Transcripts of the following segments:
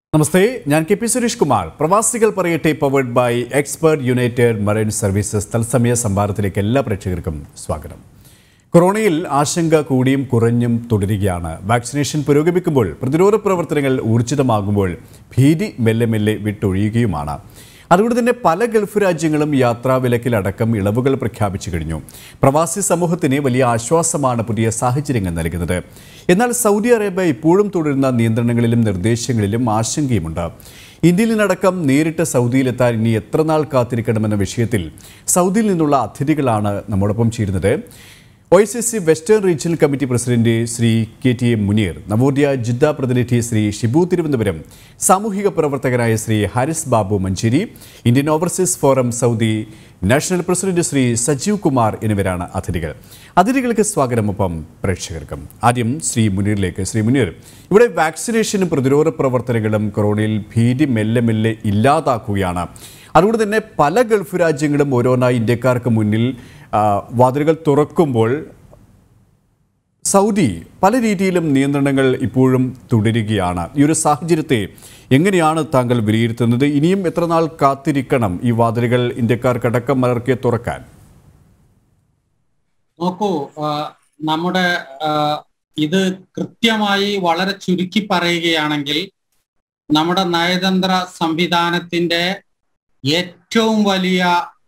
നമസ്തേ ഞാൻ K P Suresh Kumar പ്രവാസികൾ പറയട്ടെ powered by expert united marine services തത്സമയ സംഭാരത്തിലേക്ക് എല്ലാ പ്രേക്ഷകർക്കും സ്വാഗതം കൊറോണയിൽ ആശങ്ക കൂടിയും കുറഞ്ഞും തുടരുകയാണ് വാക്സിനേഷൻ പുരോഗമിക്കുമ്പോൾ പ്രതിരോധ പ്രവർത്തനങ്ങൾ ഊർജിതമാകുമ്പോൾ ഭീതി മെല്ലെ മെല്ലെ വിട്ടൊഴിയുകയുമാണ് അതുകൊണ്ട് തന്നെ പല ഗൾഫ് രാജ്യങ്ങളും യാത്രാ വിലക്കിലടക്കം ഇളവുകൾ പ്രഖ്യാപിച്ചു കഴിഞ്ഞു പ്രവാസി സമൂഹത്തിന് വലിയ ആശ്വാസമാണ് പുതിയ സാഹചര്യങ്ങൾ നൽകുന്നത് എന്നാൽ സൗദി അറേബ്യ ഇപ്പോഴും തുടരുന്ന നിയന്ത്രണങ്ങളിലും നിർദ്ദേശങ്ങളിലും ആശങ്കയുമുണ്ട് ഇന്ത്യയിൽ നിന്നടക്കം നേരിട്ട് സൗദിയിലെത്താൻ ഇനി എത്ര നാൾ കാത്തിരിക്കണമെന്ന വിഷയത്തിൽ സൗദിയിൽ നിന്നുള്ള അതിഥികളാണ് നമ്മോടൊപ്പം ചേരുന്നത് O S S C western regional committee president Shri K T M Muneer Navodaya Jeddah പ്രതിനിധി ശ്രീ ഷിബു തിരുവനന്തപുരം സാമൂഹിക പ്രവർത്തകനായ Shri Haris Babu Manjeri Indian overseas forum Saudi national president Shri Sajeev Kumar എന്നിവരാണ് അതിഥികൾ അതിഥികൾക്ക് സ്വാഗതമൊപ്പം പ്രേക്ഷകർക്കും ആദ്യം ശ്രീ മുനീറിലേക്ക് ശ്രീ മുനീർ ഇവിടെ വാക്സിനേഷനും പ്രതിരോധ പ്രവർത്തനങ്ങളും കൊറോണയിൽ ഭീതി മെല്ലെ മെല്ലെ ഇല്ലാതാക്കുകയാണ് അതുകൊണ്ട് തന്നെ പല ഗൾഫ് രാജ്യങ്ങളും ഓരോന്നായി ഇന്ത്യക്കാർക്ക് മുന്നിൽ ആ, വാതിലുകൾ തുറക്കുമ്പോൾ സൗദി പല രീതിയിലും നിയന്ത്രണങ്ങൾ ഇപ്പോഴും തുടരുകയാണ് ഈ ഒരു സാഹചര്യത്തെ എങ്ങനെയാണ് താങ്കൾ വിലയിരുത്തുന്നത് ഇനിയും എത്ര നാൾ കാത്തിരിക്കണം ഈ വാതിലുകൾ ഇന്ത്യക്കാർക്കടക്കം മലർക്കെ തുറക്കാൻ നോക്കൂ ആ, നമ്മുടെ ആ, ഇത് കൃത്യമായി വളരെ ചുരുക്കി പറയുകയാണെങ്കിൽ നമ്മുടെ നയതന്ത്ര സംവിധാനത്തിന്റെ ഏറ്റവും വലിയ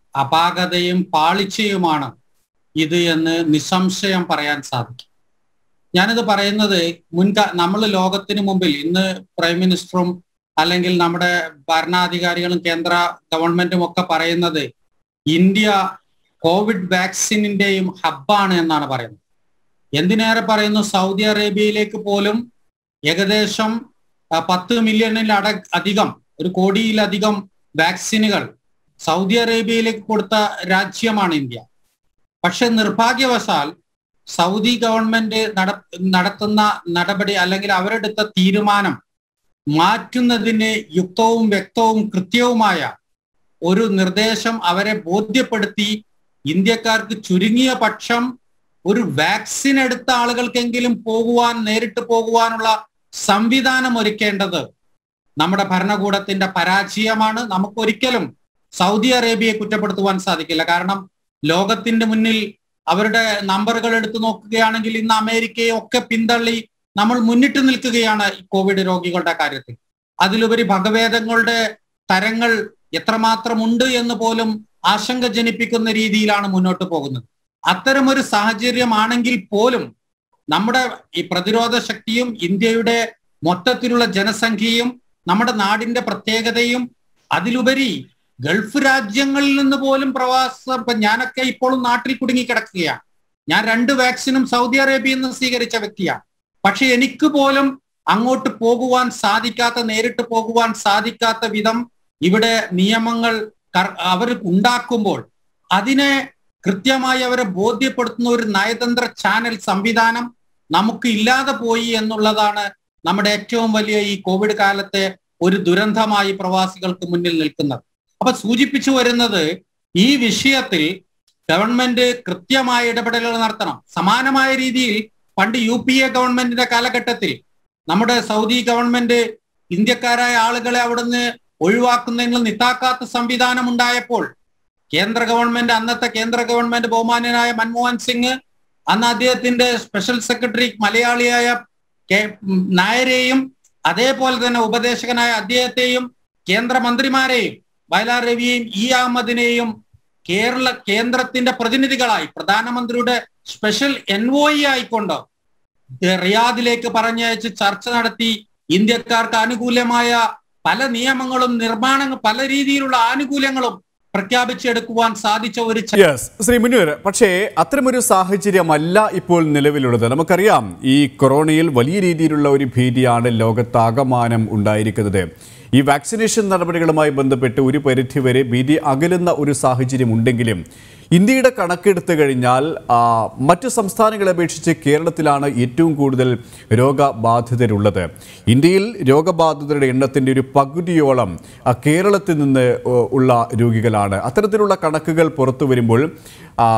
അപാകതയും പാളിച്ചയുമാണ് ഇത് എന്ന് നിസ്സംശയം പറയാൻ സാധിക്കും ഞാനിത് പറയുന്നത് മുൻക നമ്മൾ ലോകത്തിന് മുമ്പിൽ ഇന്ന് പ്രൈം മിനിസ്റ്ററും അല്ലെങ്കിൽ നമ്മുടെ ഭരണാധികാരികളും കേന്ദ്ര ഗവൺമെന്റും ഒക്കെ പറയുന്നത് ഇന്ത്യ കോവിഡ് വാക്സിനിന്റെയും ഹബ്ബാണ് എന്നാണ് പറയുന്നത് എന്തിനേറെ പറയുന്നു സൗദി അറേബ്യയിലേക്ക് പോലും ഏകദേശം ആ, പത്ത് മില്യണിൽ അട അധികം ഒരു കോടിയിലധികം വാക്സിനുകൾ സൗദി അറേബ്യയിലേക്ക് കൊടുത്ത രാജ്യമാണ് ഇന്ത്യ പക്ഷെ നിർഭാഗ്യവശാൽ സൗദി ഗവൺമെന്റ് നട നടത്തുന്ന നടപടി അല്ലെങ്കിൽ അവരെടുത്ത തീരുമാനം മാറ്റുന്നതിന് യുക്തവും വ്യക്തവും കൃത്യവുമായ ഒരു നിർദ്ദേശം അവരെ ബോധ്യപ്പെടുത്തി ഇന്ത്യക്കാർക്ക് ചുരുങ്ങിയ പക്ഷം ഒരു വാക്സിൻ എടുത്ത ആളുകൾക്കെങ്കിലും പോകുവാൻ നേരിട്ട് പോകുവാനുള്ള സംവിധാനം ഒരുക്കേണ്ടത് നമ്മുടെ ഭരണകൂടത്തിന്റെ പരാജയമാണ് നമുക്കൊരിക്കലും സൗദി അറേബ്യയെ കുറ്റപ്പെടുത്തുവാൻ സാധിക്കില്ല കാരണം ലോകത്തിന്റെ മുന്നിൽ അവരുടെ നമ്പറുകൾ എടുത്തു നോക്കുകയാണെങ്കിൽ ഇന്ന് അമേരിക്കയെ ഒക്കെ പിന്തള്ളി നമ്മൾ മുന്നിട്ട് നിൽക്കുകയാണ് ഈ കോവിഡ് രോഗികളുടെ കാര്യത്തിൽ അതിലുപരി ഭഗവേദങ്ങളുടെ തരങ്ങൾ എത്രമാത്രം ഉണ്ട് എന്ന് പോലും ആശങ്ക ജനിപ്പിക്കുന്ന രീതിയിലാണ് മുന്നോട്ട് പോകുന്നത് അത്തരമൊരു സാഹചര്യമാണെങ്കിൽ പോലും നമ്മുടെ ഈ പ്രതിരോധ ശക്തിയും ഇന്ത്യയുടെ മൊത്തത്തിലുള്ള ജനസംഖ്യയും നമ്മുടെ നാടിന്റെ പ്രത്യേകതയും അതിലുപരി ഗൾഫ് രാജ്യങ്ങളിൽ നിന്ന് പോലും പ്രവാസം ഇപ്പൊ ഞാനൊക്കെ ഇപ്പോഴും നാട്ടിൽ കുടുങ്ങി കിടക്കുകയാണ് ഞാൻ രണ്ട് വാക്സിനും സൗദി അറേബ്യയിൽ നിന്ന് സ്വീകരിച്ച വ്യക്തിയാണ് പക്ഷെ എനിക്ക് പോലും അങ്ങോട്ട് പോകുവാൻ സാധിക്കാത്ത നേരിട്ട് പോകുവാൻ സാധിക്കാത്ത വിധം ഇവിടെ നിയമങ്ങൾ കർ- അവർ ഉണ്ടാക്കുമ്പോൾ അതിനെ കൃത്യമായി അവരെ ബോധ്യപ്പെടുത്തുന്ന ഒരു നയതന്ത്ര ചാനൽ സംവിധാനം നമുക്ക് ഇല്ലാതെ പോയി എന്നുള്ളതാണ് നമ്മുടെ ഏറ്റവും വലിയ ഈ കോവിഡ് കാലത്തെ ഒരു ദുരന്തമായി പ്രവാസികൾക്ക് മുന്നിൽ നിൽക്കുന്നത് അപ്പൊ സൂചിപ്പിച്ചു വരുന്നത് ഈ വിഷയത്തിൽ ഗവൺമെന്റ് കൃത്യമായ ഇടപെടലുകൾ നടത്തണം സമാനമായ രീതിയിൽ പണ്ട് യു പി എ ഗവൺമെന്റിന്റെ കാലഘട്ടത്തിൽ നമ്മുടെ സൗദി ഗവൺമെന്റ് ഇന്ത്യക്കാരായ ആളുകളെ അവിടുന്ന് ഒഴിവാക്കുന്നതിൽ നിത്താക്കാത്ത സംവിധാനം ഉണ്ടായപ്പോൾ കേന്ദ്ര ഗവൺമെന്റ് അന്നത്തെ കേന്ദ്ര ഗവൺമെന്റ് ബഹുമാന്യനായ മൻമോഹൻ സിംഗ് അന്ന് അദ്ദേഹത്തിന്റെ സ്പെഷ്യൽ സെക്രട്ടറി മലയാളിയായ കെ ഉം, നായരെയും അതേപോലെ തന്നെ ഉപദേശകനായ അദ്ദേഹത്തെയും കേന്ദ്രമന്ത്രിമാരെയും വയലാർ രവിയെയും ഇ അഹമ്മദിനെയും കേരള കേന്ദ്രത്തിന്റെ പ്രതിനിധികളായി പ്രധാനമന്ത്രിയുടെ സ്പെഷ്യൽ എൻവോയി ആയിക്കൊണ്ട് റിയാദിലേക്ക് പറഞ്ഞയച്ച് ചർച്ച നടത്തി ഇന്ത്യക്കാർക്ക് അനുകൂലമായ പല നിയമങ്ങളും നിർമ്മാണങ്ങൾ പല രീതിയിലുള്ള ആനുകൂല്യങ്ങളും പ്രഖ്യാപിച്ചെടുക്കുവാൻ സാധിച്ച ഒരു ച- യെസ് ശ്രീ മുനീർ പക്ഷേ അത്തരമൊരു സാഹചര്യമല്ല ഇപ്പോൾ നിലവിലുള്ളത് നമുക്കറിയാം ഈ കൊറോണയിൽ വലിയ രീതിയിലുള്ള ഒരു ഭീതിയാണ് ലോകത്താകമാനം ഉണ്ടായിരിക്കുന്നത് ഈ വാക്സിനേഷൻ നടപടികളുമായി ബന്ധപ്പെട്ട് ഒരു പരിധിവരെ ഭീതി അകലുന്ന ഒരു സാഹചര്യം ഉണ്ടെങ്കിലും ഇന്ത്യയുടെ കണക്കെടുത്തു കഴിഞ്ഞാൽ ആ, മറ്റു സംസ്ഥാനങ്ങളെ അപേക്ഷിച്ച് കേരളത്തിലാണ് ഏറ്റവും കൂടുതൽ രോഗബാധിതരുള്ളത് ഇന്ത്യയിൽ രോഗബാധിതരുടെ എണ്ണത്തിൻ്റെ ഒരു പകുതിയോളം ആ, കേരളത്തിൽ നിന്ന് ഉ- ഉള്ള രോഗികളാണ് അത്തരത്തിലുള്ള കണക്കുകൾ പുറത്തു വരുമ്പോൾ ആ,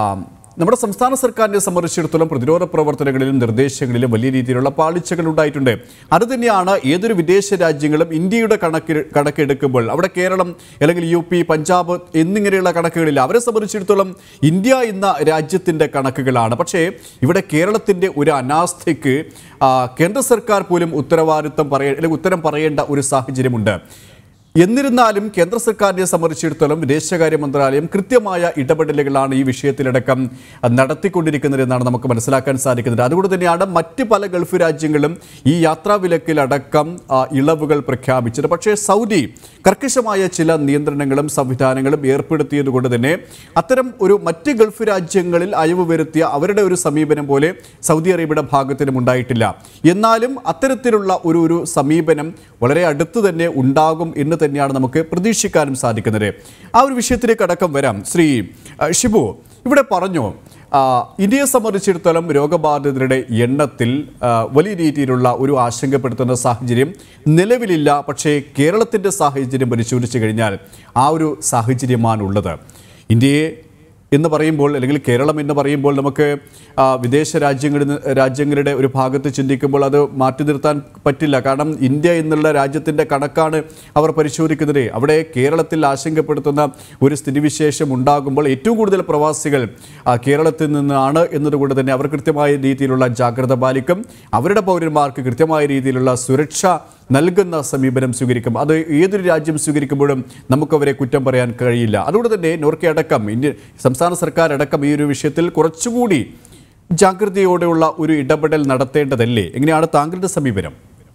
നമ്മുടെ സംസ്ഥാന സർക്കാരിനെ സംബന്ധിച്ചിടത്തോളം പ്രതിരോധ പ്രവർത്തനങ്ങളിലും നിർദ്ദേശങ്ങളിലും വലിയ രീതിയിലുള്ള പാളിച്ചകൾ ഉണ്ടായിട്ടുണ്ട് അത് തന്നെയാണ് ഏതൊരു വിദേശ രാജ്യങ്ങളും ഇന്ത്യയുടെ കണക്ക് കണക്കെടുക്കുമ്പോൾ അവിടെ കേരളം അല്ലെങ്കിൽ യു പി പഞ്ചാബ് എന്നിങ്ങനെയുള്ള കണക്കുകളില്ല അവരെ സംബന്ധിച്ചിടത്തോളം ഇന്ത്യ എന്ന രാജ്യത്തിൻ്റെ കണക്കുകളാണ് പക്ഷേ ഇവിടെ കേരളത്തിൻ്റെ ഒരു അനാസ്ഥയ്ക്ക് ആ, കേന്ദ്ര സർക്കാർ പോലും ഉത്തരവാദിത്വം പറയ അല്ലെങ്കിൽ ഉത്തരം പറയേണ്ട ഒരു സാഹചര്യമുണ്ട് എന്നിരുന്നാലും കേന്ദ്ര സർക്കാരിനെ സംബന്ധിച്ചിടത്തോളം വിദേശകാര്യ മന്ത്രാലയം കൃത്യമായ ഇടപെടലുകളാണ് ഈ വിഷയത്തിലടക്കം നടത്തിക്കൊണ്ടിരിക്കുന്നതെന്നാണ് നമുക്ക് മനസ്സിലാക്കാൻ സാധിക്കുന്നത് അതുകൊണ്ട് തന്നെയാണ് മറ്റ് പല ഗൾഫ് രാജ്യങ്ങളും ഈ യാത്രാ വിലക്കിലടക്കം ആ, ഇളവുകൾ പ്രഖ്യാപിച്ചത് പക്ഷേ സൗദി കർക്കശമായ ചില നിയന്ത്രണങ്ങളും സംവിധാനങ്ങളും ഏർപ്പെടുത്തിയതുകൊണ്ട് തന്നെ അത്തരം ഒരു മറ്റ് ഗൾഫ് രാജ്യങ്ങളിൽ അയവ് വരുത്തിയ അവരുടെ ഒരു സമീപനം പോലെ സൗദി അറേബ്യയുടെ ഭാഗത്തിനും ഉണ്ടായിട്ടില്ല എന്നാലും അത്തരത്തിലുള്ള ഒരു ഒരു സമീപനം വളരെ അടുത്ത് തന്നെ ഉണ്ടാകും എന്ന് തന്നെയാണ് നമുക്ക് പ്രതീക്ഷിക്കാനും സാധിക്കുന്നത് ആ ഒരു വിഷയത്തിലേക്ക് അടക്കം വരാം ശ്രീ ആ, ഷിബു ഇവിടെ പറഞ്ഞു ആ, ഇന്ത്യയെ സംബന്ധിച്ചിടത്തോളം രോഗബാധിതരുടെ എണ്ണത്തിൽ ആ, വലിയ രീതിയിലുള്ള ഒരു ആശങ്കപ്പെടുത്തുന്ന സാഹചര്യം നിലവിലില്ല പക്ഷേ കേരളത്തിൻ്റെ സാഹചര്യം പരിശോധിച്ചു കഴിഞ്ഞാൽ ആ ഒരു സാഹചര്യമാണ് ഉള്ളത് ഇന്ത്യയെ എന്ന് പറയുമ്പോൾ അല്ലെങ്കിൽ കേരളം എന്ന് പറയുമ്പോൾ നമുക്ക് ആ, വിദേശ രാജ്യങ്ങളിൽ നിന്ന് രാജ്യങ്ങളുടെ ഒരു ഭാഗത്ത് ചിന്തിക്കുമ്പോൾ അത് മാറ്റി നിർത്താൻ പറ്റില്ല കാരണം ഇന്ത്യ എന്നുള്ള രാജ്യത്തിൻ്റെ കണക്കാണ് അവർ പരിശോധിക്കുന്നത് അവിടെ കേരളത്തിൽ ആശങ്കപ്പെടുത്തുന്ന ഒരു സ്ഥിതിവിശേഷം ഉണ്ടാകുമ്പോൾ ഏറ്റവും കൂടുതൽ പ്രവാസികൾ ആ, കേരളത്തിൽ നിന്നാണ് എന്നതുകൊണ്ട് തന്നെ അവർ കൃത്യമായ രീതിയിലുള്ള ജാഗ്രത പാലിക്കും അവരുടെ പൗരന്മാർക്ക് കൃത്യമായ രീതിയിലുള്ള സുരക്ഷ നൽകുന്ന സമീപനം സ്വീകരിക്കും അത് ഏതൊരു രാജ്യം സ്വീകരിക്കുമ്പോഴും നമുക്കവരെ കുറ്റം പറയാൻ കഴിയില്ല അതുകൊണ്ട് തന്നെ നോർക്കെ അടക്കം ഇന്ത്യ സംസ്ഥാന സർക്കാർ അടക്കം ഈ ഒരു വിഷയത്തിൽ കുറച്ചുകൂടി ജാഗ്രതയോടെയുള്ള ഒരു ഇടപെടൽ നടത്തേണ്ടതല്ലേ എങ്ങനെയാണ് താങ്കളുടെ സമീപനം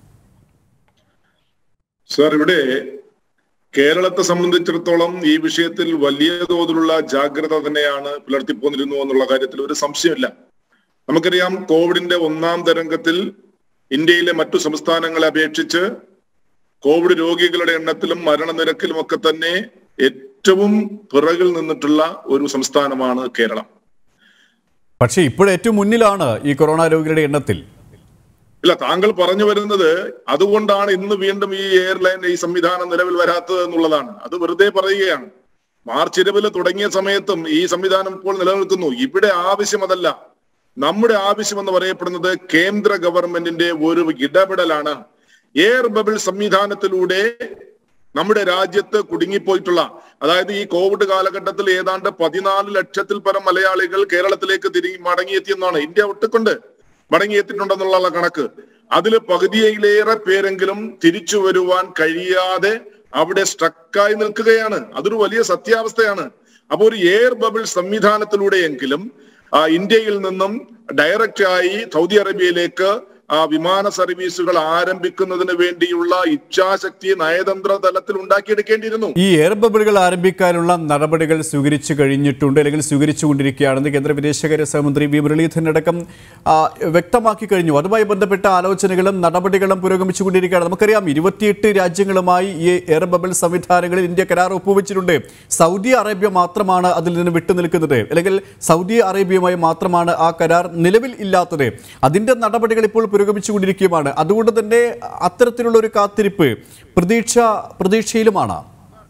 സാർ ഇവിടെ കേരളത്തെ സംബന്ധിച്ചിടത്തോളം ഈ വിഷയത്തിൽ വലിയ തോതിലുള്ള ജാഗ്രത തന്നെയാണ് പുലർത്തിപ്പോന്നിരുന്നു എന്നുള്ള കാര്യത്തിൽ ഒരു സംശയമില്ല നമുക്കറിയാം കോവിഡിന്റെ ഒന്നാം തരംഗത്തിൽ ഇന്ത്യയിലെ മറ്റു സംസ്ഥാനങ്ങളെ അപേക്ഷിച്ച് കോവിഡ് രോഗികളുടെ എണ്ണത്തിലും മരണനിരക്കിലും ഒക്കെ തന്നെ ഏറ്റവും പിറകിൽ നിന്നിട്ടുള്ള ഒരു സംസ്ഥാനമാണ് കേരളം പക്ഷേ ഇപ്പോൾ ഏറ്റവും മുന്നിലാണ് ഈ കൊറോണ രോഗികളുടെ എണ്ണത്തിൽ ഇല്ല താങ്കൾ പറഞ്ഞു വരുന്നത് അതുകൊണ്ടാണ് ഇന്ന് വീണ്ടും ഈ എയർലൈൻ ഈ സംവിധാനം നിലവിൽ വരാത്തത് എന്നുള്ളതാണ് അത് വെറുതെ പറയുകയാണ് മാർച്ച് ഇരുപതിൽ തുടങ്ങിയ സമയത്തും ഈ സംവിധാനം ഇപ്പോൾ നിലനിൽക്കുന്നു ഇവിടെ ആവശ്യം അതല്ല നമ്മുടെ ആവശ്യം എന്ന് പറയപ്പെടുന്നത് കേന്ദ്ര ഗവൺമെന്റിന്റെ ഒരു ഇടപെടലാണ് എയർ ബബിൾ സംവിധാനത്തിലൂടെ നമ്മുടെ രാജ്യത്ത് കുടുങ്ങിപ്പോയിട്ടുള്ള അതായത് ഈ കോവിഡ് കാലഘട്ടത്തിൽ ഏതാണ്ട് പതിനാല് ലക്ഷത്തിൽ പരം മലയാളികൾ കേരളത്തിലേക്ക് തിരികെ മടങ്ങിയെത്തിയെന്നാണ് ഇന്ത്യ ഒട്ടുകൊണ്ട് മടങ്ങിയെത്തിയിട്ടുണ്ടെന്നുള്ള കണക്ക് അതിൽ പകുതിയിലേറെ പേരെങ്കിലും തിരിച്ചു വരുവാൻ കഴിയാതെ അവിടെ സ്ട്രക്കായി നിൽക്കുകയാണ് അതൊരു വലിയ സത്യാവസ്ഥയാണ് അപ്പൊ ഒരു എയർ ബബിൾ സംവിധാനത്തിലൂടെയെങ്കിലും ആ, ഇന്ത്യയിൽ നിന്നും ഡയറക്റ്റ് ആയി സൗദി അറേബ്യയിലേക്ക് ആ വിമാന സർവീസുകൾ ആരംഭിക്കുന്നതിന് വേണ്ടിയുള്ള ഇച്ഛാശക്തി നയതന്ത്ര തലത്തിൽ ഉണ്ടാക്കിയെടുക്കേണ്ടിയിരുന്നു ഈ എയർ ബബിളുകൾ ആരംഭിക്കാനുള്ള നടപടികൾ സ്വീകരിച്ചു കഴിഞ്ഞിട്ടുണ്ട് അല്ലെങ്കിൽ സ്വീകരിച്ചുകൊണ്ടിരിക്കുകയാണെന്ന് കേന്ദ്ര വിദേശകാര്യ സഹമന്ത്രി വി മുരളീധരൻ അടക്കം ആ, വ്യക്തമാക്കി കഴിഞ്ഞു അതുമായി ബന്ധപ്പെട്ട ആലോചനകളും നടപടികളും പുരോഗമിച്ചുകൊണ്ടിരിക്കുകയാണ് നമുക്കറിയാം ഇരുപത്തിയെട്ട് രാജ്യങ്ങളുമായി ഈ എയർ ബബിൾ സംവിധാനങ്ങളിൽ ഇന്ത്യ കരാർ ഒപ്പുവെച്ചിട്ടുണ്ട് സൗദി അറേബ്യ മാത്രമാണ് അതിൽ നിന്ന് വിട്ടുനിൽക്കുന്നത് അല്ലെങ്കിൽ സൗദി അറേബ്യയുമായി മാത്രമാണ് ആ കരാർ നിലവിൽ ഇല്ലാത്തത് അതിന്റെ നടപടികൾ ഇപ്പോൾ പുരോഗമിച്ചുകൊണ്ടിരിക്കുകയാണ് അതുകൊണ്ട് തന്നെ അത്തരത്തിലുള്ള ഒരു കാത്തിരിപ്പ് പ്രതീക്ഷ പ്രതീക്ഷയിലുമാണ്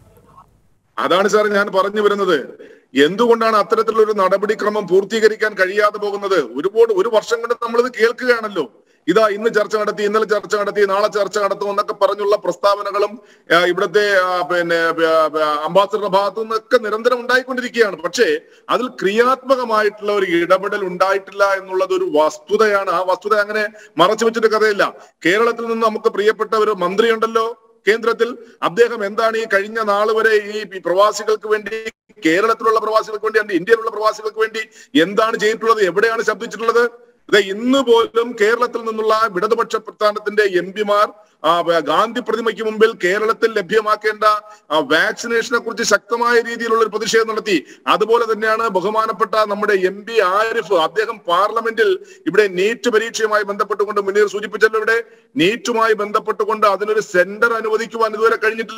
അതാണ് സാർ ഞാൻ പറഞ്ഞു വരുന്നത് എന്തുകൊണ്ടാണ് അത്തരത്തിലുള്ള ഒരു നടപടിക്രമം പൂർത്തീകരിക്കാൻ കഴിയാതെ പോകുന്നത് ഒരുപാട് ഒരു വർഷം കൊണ്ട് നമ്മളിത് കേൾക്കുകയാണല്ലോ ഇതാ ഇന്ന് ചർച്ച നടത്തി ഇന്നലെ ചർച്ച നടത്തി നാളെ ചർച്ച നടത്തും എന്നൊക്കെ പറഞ്ഞുള്ള പ്രസ്താവനകളും ആ, ഇവിടുത്തെ ആ, പിന്നെ അംബാസഡറുടെ ഭാഗത്തു നിന്നൊക്കെ നിരന്തരം ഉണ്ടായിക്കൊണ്ടിരിക്കുകയാണ് പക്ഷേ അതിൽ ക്രിയാത്മകമായിട്ടുള്ള ഒരു ഇടപെടൽ ഉണ്ടായിട്ടില്ല എന്നുള്ളത് ഒരു വസ്തുതയാണ് ആ വസ്തുത അങ്ങനെ മറച്ചു വെച്ചിട്ട് കഥയില്ല കേരളത്തിൽ നിന്ന് നമുക്ക് പ്രിയപ്പെട്ട ഒരു മന്ത്രിയുണ്ടല്ലോ കേന്ദ്രത്തിൽ അദ്ദേഹം എന്താണ് ഈ കഴിഞ്ഞ നാൾ വരെ ഈ പ്രവാസികൾക്ക് വേണ്ടി കേരളത്തിലുള്ള പ്രവാസികൾക്ക് വേണ്ടി അല്ലെങ്കിൽ ഇന്ത്യയിലുള്ള പ്രവാസികൾക്ക് വേണ്ടി എന്താണ് ചെയ്തിട്ടുള്ളത് എവിടെയാണ് ശബ്ദിച്ചിട്ടുള്ളത് അതെ ഇന്ന് പോലും കേരളത്തിൽ നിന്നുള്ള ഇടതുപക്ഷ പ്രസ്ഥാനത്തിന്റെ എം പിമാർ ഗാന്ധി പ്രതിമയ്ക്ക് മുമ്പിൽ കേരളത്തിൽ ലഭ്യമാക്കേണ്ട ആ, വാക്സിനേഷനെ കുറിച്ച് ശക്തമായ രീതിയിലുള്ള ഒരു പ്രതിഷേധം നടത്തി അതുപോലെ തന്നെയാണ് ബഹുമാനപ്പെട്ട നമ്മുടെ എം പി ആരിഫ് അദ്ദേഹം പാർലമെന്റിൽ ഇവിടെ നീറ്റ് പരീക്ഷയുമായി ബന്ധപ്പെട്ടുകൊണ്ട് മുന്നീർ സൂചിപ്പിച്ചല്ലോ ഇവിടെ നീറ്റുമായി ബന്ധപ്പെട്ടുകൊണ്ട് അതിനൊരു സെന്റർ അനുവദിക്കുവാൻ ഇതുവരെ കഴിഞ്ഞിട്ടില്ല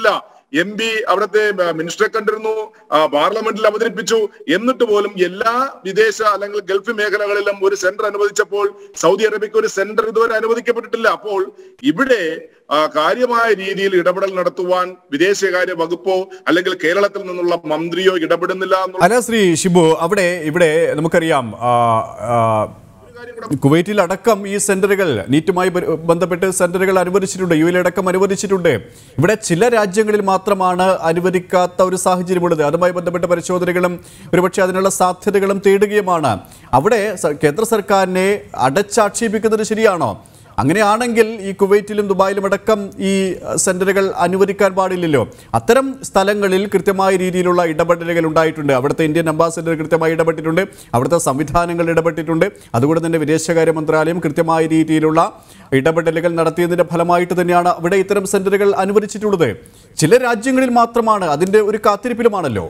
എം പി അവിടുത്തെ മിനിസ്റ്ററെ കണ്ടിരുന്നു ആ, പാർലമെന്റിൽ അവതരിപ്പിച്ചു എന്നിട്ട് പോലും എല്ലാ വിദേശ അല്ലെങ്കിൽ ഗൾഫ് മേഖലകളിലും ഒരു സെന്റർ അനുവദിച്ചപ്പോൾ സൗദി അറേബ്യക്ക് ഒരു സെന്റർ ഇതുവരെ അനുവദിക്കപ്പെട്ടിട്ടില്ല അപ്പോൾ ഇവിടെ ആ, കാര്യമായ രീതിയിൽ ഇടപെടൽ നടത്തുവാൻ വിദേശകാര്യ വകുപ്പോ അല്ലെങ്കിൽ കേരളത്തിൽ നിന്നുള്ള മന്ത്രിയോ ഇടപെടുന്നില്ല എന്നുള്ള അല്ല ശ്രീ ഷിബു അവിടെ ഇവിടെ നമുക്കറിയാം ആ, ആ, കുവൈറ്റിൽ അടക്കം ഈ സെന്ററുകൾ നീറ്റുമായി ബ- ബന്ധപ്പെട്ട് സെന്ററുകൾ അനുവദിച്ചിട്ടുണ്ട് യു അടക്കം അനുവദിച്ചിട്ടുണ്ട് ഇവിടെ ചില രാജ്യങ്ങളിൽ മാത്രമാണ് അനുവദിക്കാത്ത ഒരു സാഹചര്യമുള്ളത് അതുമായി ബന്ധപ്പെട്ട പരിശോധനകളും ഒരുപക്ഷെ അതിനുള്ള സാധ്യതകളും തേടുകയുമാണ് അവിടെ സ- കേന്ദ്ര സർക്കാരിനെ അടച്ചാക്ഷേപിക്കുന്നത് ശരിയാണോ അങ്ങനെയാണെങ്കിൽ ഈ കുവൈറ്റിലും ദുബായിലും അടക്കം ഈ അഹ്, സെന്ററുകൾ അനുവദിക്കാൻ പാടില്ലല്ലോ അത്തരം സ്ഥലങ്ങളിൽ കൃത്യമായ രീതിയിലുള്ള ഇടപെടലുകൾ ഉണ്ടായിട്ടുണ്ട് അവിടുത്തെ ഇന്ത്യൻ അംബാസഡർ കൃത്യമായി ഇടപെട്ടിട്ടുണ്ട് അവിടുത്തെ സംവിധാനങ്ങൾ ഇടപെട്ടിട്ടുണ്ട് അതുകൊണ്ട് തന്നെ വിദേശകാര്യ മന്ത്രാലയം കൃത്യമായ രീതിയിലുള്ള ഇടപെടലുകൾ നടത്തിയതിന്റെ ഫലമായിട്ട് തന്നെയാണ് അവിടെ ഇത്തരം സെന്ററുകൾ അനുവദിച്ചിട്ടുള്ളത് ചില രാജ്യങ്ങളിൽ മാത്രമാണ് അതിന്റെ ഒരു കാത്തിരിപ്പിലുമാണല്ലോ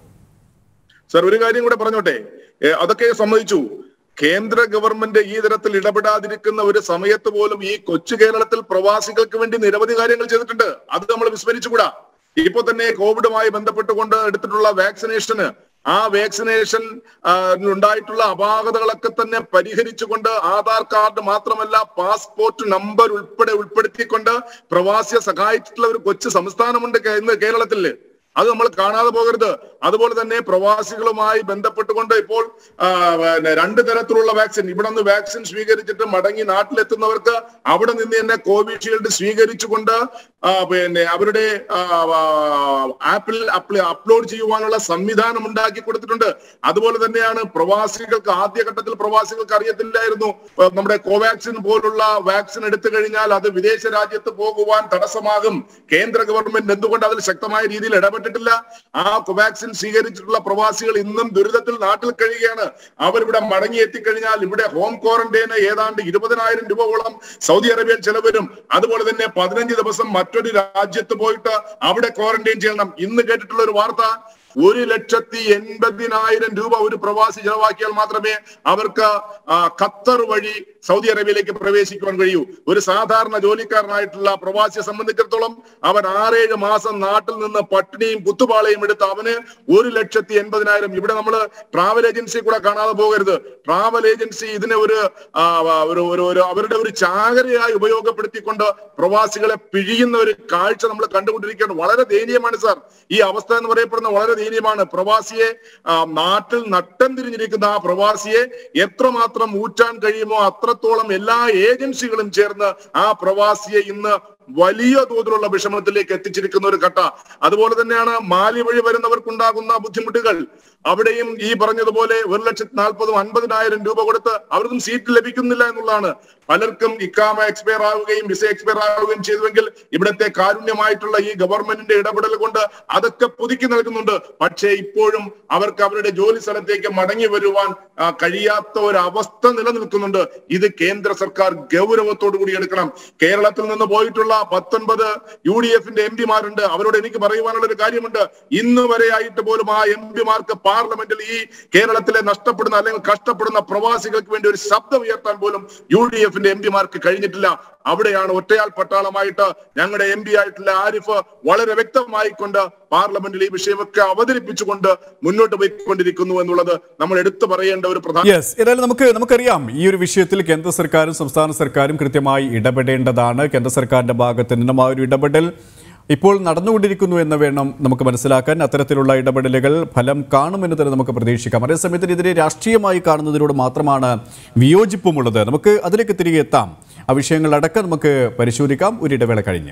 സർ ഒരു കാര്യം കൂടെ പറഞ്ഞോട്ടെ ഏ, അതൊക്കെ സമ്മതിച്ചു കേന്ദ്ര ഗവൺമെന്റ് ഈ തരത്തിൽ ഇടപെടാതിരിക്കുന്ന ഒരു സമയത്ത് പോലും ഈ കൊച്ചു കേരളത്തിൽ പ്രവാസികൾക്ക് വേണ്ടി നിരവധി കാര്യങ്ങൾ ചെയ്തിട്ടുണ്ട് അത് നമ്മൾ വിസ്മരിച്ചുകൂടാ ഇപ്പൊ തന്നെ കോവിഡുമായി ബന്ധപ്പെട്ടുകൊണ്ട് എടുത്തിട്ടുള്ള വാക്സിനേഷന് ആ വാക്സിനേഷൻ ആ, ഉണ്ടായിട്ടുള്ള അപാകതകളൊക്കെ തന്നെ പരിഹരിച്ചുകൊണ്ട് ആധാർ കാർഡ് മാത്രമല്ല പാസ്പോർട്ട് നമ്പർ ഉൾപ്പെടെ ഉൾപ്പെടുത്തിക്കൊണ്ട് പ്രവാസിയെ സഹായിച്ചിട്ടുള്ള ഒരു കൊച്ചു സംസ്ഥാനമുണ്ട് കേ- ഇന്ന് കേരളത്തിൽ അത് നമ്മൾ കാണാതെ പോകരുത് അതുപോലെ തന്നെ പ്രവാസികളുമായി ബന്ധപ്പെട്ടുകൊണ്ട് ഇപ്പോൾ ആ, പിന്നെ രണ്ട് തരത്തിലുള്ള വാക്സിൻ ഇവിടെ നിന്ന് വാക്സിൻ സ്വീകരിച്ചിട്ട് മടങ്ങി നാട്ടിലെത്തുന്നവർക്ക് അവിടെ നിന്ന് തന്നെ കോവിഷീൽഡ് സ്വീകരിച്ചുകൊണ്ട് ആ, പിന്നെ അവരുടെ ആ, ആ, ആപ്പിൽ അപ്ല- അപ്ലോഡ് ചെയ്യുവാനുള്ള സംവിധാനം ഉണ്ടാക്കി കൊടുത്തിട്ടുണ്ട് അതുപോലെ തന്നെയാണ് പ്രവാസികൾക്ക് ആദ്യഘട്ടത്തിൽ പ്രവാസികൾക്ക് അറിയത്തില്ലായിരുന്നു ആ, നമ്മുടെ കോവാക്സിൻ പോലുള്ള വാക്സിൻ എടുത്തു കഴിഞ്ഞാൽ അത് വിദേശ രാജ്യത്ത് പോകുവാൻ തടസ്സമാകും കേന്ദ്ര ഗവൺമെന്റ് എന്തുകൊണ്ട് അതിൽ ശക്തമായ രീതിയിൽ ഇടപെട്ടിട്ടില്ല ആ കോവാക്സിൻ സ്വീകരിച്ചിട്ടുള്ള പ്രവാസികൾ ഇന്നും ദുരിതത്തിൽ നാട്ടിൽ കഴിയുകയാണ് അവരിവിടെ മടങ്ങി എത്തിക്കഴിഞ്ഞാൽ ഇവിടെ ഹോം ക്വാറന്റൈന് ഏതാണ്ട് ഇരുപതിനായിരം രൂപയോളം സൗദി അറേബ്യൻ ചെലവരും അതുപോലെ തന്നെ പതിനഞ്ച് ദിവസം മറ്റൊരു രാജ്യത്ത് പോയിട്ട് അവിടെ ക്വാറന്റൈൻ ചെയ്യണം ഇന്ന് കേട്ടിട്ടുള്ള ഒരു വാർത്ത ഒരു ലക്ഷത്തി എൺപതിനായിരം രൂപ ഒരു പ്രവാസി ചെലവാക്കിയാൽ മാത്രമേ അവർക്ക് ആ, ഖത്തർ വഴി സൗദി അറേബ്യയിലേക്ക് പ്രവേശിക്കുവാൻ കഴിയൂ ഒരു സാധാരണ ജോലിക്കാരനായിട്ടുള്ള പ്രവാസിയെ സംബന്ധിച്ചിടത്തോളം അവൻ ആറേഴ് മാസം നാട്ടിൽ നിന്ന് പട്ടിണിയും കുത്തുപാളയും എടുത്ത് അവന് ഒരു ലക്ഷത്തി എൺപതിനായിരം ഇവിടെ നമ്മൾ ട്രാവൽ ഏജൻസി കൂടെ കാണാതെ പോകരുത് ട്രാവൽ ഏജൻസി ഇതിനെ ഒരു ആ, ഒരു ഒരു ഒരു അവരുടെ ഒരു ചാകരയായി ഉപയോഗപ്പെടുത്തിക്കൊണ്ട് പ്രവാസികളെ പിഴിയുന്ന ഒരു കാഴ്ച നമ്മൾ കണ്ടുകൊണ്ടിരിക്കുകയാണ് വളരെ ദയനീയമാണ് സാർ ഈ അവസ്ഥ എന്ന് പറയപ്പെടുന്ന വളരെ ദയനീയമാണ് പ്രവാസിയെ ആ, നാട്ടിൽ നട്ടം തിരിഞ്ഞിരിക്കുന്ന ആ പ്രവാസിയെ എത്രമാത്രം ഊറ്റാൻ കഴിയുമോ അത്രത്തോളം എല്ലാ ഏജൻസികളും ചേർന്ന് ആ പ്രവാസിയെ ഇന്ന് വലിയ തോതിലുള്ള വിഷമത്തിലേക്ക് എത്തിച്ചിരിക്കുന്ന ഒരു ഘട്ട അതുപോലെ തന്നെയാണ് മാലി വഴി വരുന്നവർക്കുണ്ടാകുന്ന ബുദ്ധിമുട്ടുകൾ അവിടെയും ഈ പറഞ്ഞതുപോലെ ഒരു ലക്ഷത്തി നാൽപ്പതും അൻപതിനായിരം രൂപ കൊടുത്ത് അവർക്കും സീറ്റ് ലഭിക്കുന്നില്ല എന്നുള്ളതാണ് പലർക്കും ഇക്കാമ എക്സ്പയർ ആവുകയും വിസ എക്സ്പയർ ആവുകയും ചെയ്തുവെങ്കിൽ ഇവിടുത്തെ കാരുണ്യമായിട്ടുള്ള ഈ ഗവൺമെന്റിന്റെ ഇടപെടൽ കൊണ്ട് അതൊക്കെ പുതുക്കി നൽകുന്നുണ്ട് പക്ഷേ ഇപ്പോഴും അവർക്ക് അവരുടെ ജോലി സ്ഥലത്തേക്ക് മടങ്ങി വരുവാൻ ആ, കഴിയാത്ത ഒരു അവസ്ഥ നിലനിൽക്കുന്നുണ്ട് ഇത് കേന്ദ്ര സർക്കാർ ഗൗരവത്തോടു കൂടി എടുക്കണം കേരളത്തിൽ നിന്ന് പോയിട്ടുള്ള പത്തൊൻപത് യു ഡി എഫിന്റെ എം പിമാരുണ്ട് അവരോട് എനിക്ക് പറയുവാനുള്ള ഒരു കാര്യമുണ്ട് ഇന്ന് വരെ ആയിട്ട് പോലും ആ എം പിമാർക്ക് പാർലമെന്റിൽ ഈ കേരളത്തിലെ നഷ്ടപ്പെടുന്ന അല്ലെങ്കിൽ കഷ്ടപ്പെടുന്ന പ്രവാസികൾക്ക് വേണ്ടി ഒരു ശബ്ദം ഉയർത്താൻ പോലും യു ഡി എഫിന്റെ എം പിമാർക്ക് കഴിഞ്ഞിട്ടില്ല അവിടെയാണ് ഒറ്റയാൾ പട്ടാളമായിട്ട് ഞങ്ങളുടെ എം പി ആയിട്ടുള്ള ആരിഫ് വളരെ വ്യക്തമായിക്കൊണ്ട് പാർലമെന്റിൽ ഈ വിഷയമൊക്കെ അവതരിപ്പിച്ചുകൊണ്ട് മുന്നോട്ട് പോയിക്കൊണ്ടിരിക്കുന്നു എന്നുള്ളത് നമ്മൾ എടുത്തു പറയേണ്ട ഒരു പ്രധാന യെസ് ഏതായാലും നമുക്ക് നമുക്കറിയാം ഈ ഒരു വിഷയത്തിൽ കേന്ദ്ര സർക്കാരും സംസ്ഥാന സർക്കാരും കൃത്യമായി ഇടപെടേണ്ടതാണ് കേന്ദ്ര സർക്കാരിന്റെ ഭാഗത്ത് നിന്നും ആ ഒരു ഇടപെടൽ ഇപ്പോൾ നടന്നുകൊണ്ടിരിക്കുന്നു എന്ന് വേണം നമുക്ക് മനസ്സിലാക്കാൻ അത്തരത്തിലുള്ള ഇടപെടലുകൾ ഫലം കാണുമെന്ന് തന്നെ നമുക്ക് പ്രതീക്ഷിക്കാം അതേസമയത്ത് ഇതിനെ രാഷ്ട്രീയമായി കാണുന്നതിനോട് മാത്രമാണ് വിയോജിപ്പുമുള്ളത് നമുക്ക് അതിലേക്ക് തിരികെ എത്താം ആ വിഷയങ്ങളടക്കം നമുക്ക് പരിശോധിക്കാം ഒരു ഇടവേള കഴിഞ്ഞ്